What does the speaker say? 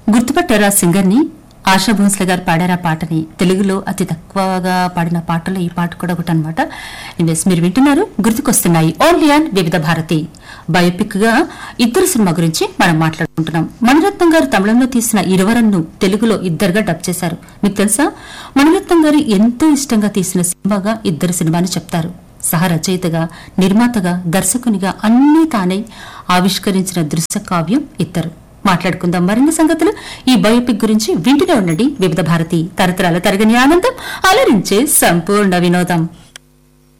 గుర్తుపట్టారా singer ని ఆశా భోన్స్లే గారు పాడారు ఆ పాటని తెలుగులో అతి తక్కువగా పాడిన పాటలో ఈ పాట కూడా ఒకటి అనమాట ఇన్వెస్ మీరు వింటున్నారు గుర్తుకొస్తున్నాయి ఓన్లీ అండ్ వివిధ భారతి బయోపిక్ గా ఇద్దరు సినిమా గురించి మనం మాట్లాడుకుంటున్నాం మణిరత్నం గారు తమిళంలో తీసిన ఇరువరన్ను తెలుగులో ఇద్దరుగా డబ్ చేశారు మీకు తెలుసా మణిరత్నం గారు ఎంతో ఇష్టంగా తీసిన సినిమాగా ఇద్దరు సినిమాని చెప్తారు సహ రచయితగా నిర్మాతగా దర్శకునిగా అన్నీ తానే ఆవిష్కరించిన దృశ్య కావ్యం ఇద్దరు మాట్లాడుకుందాం మరిన్ని సంగతులు ఈ బయోపిక్ గురించి వింటూనే ఉండండి వివిధ భారతి తరతరాల తరగని ఆనందం అలరించే సంపూర్ణ వినోదం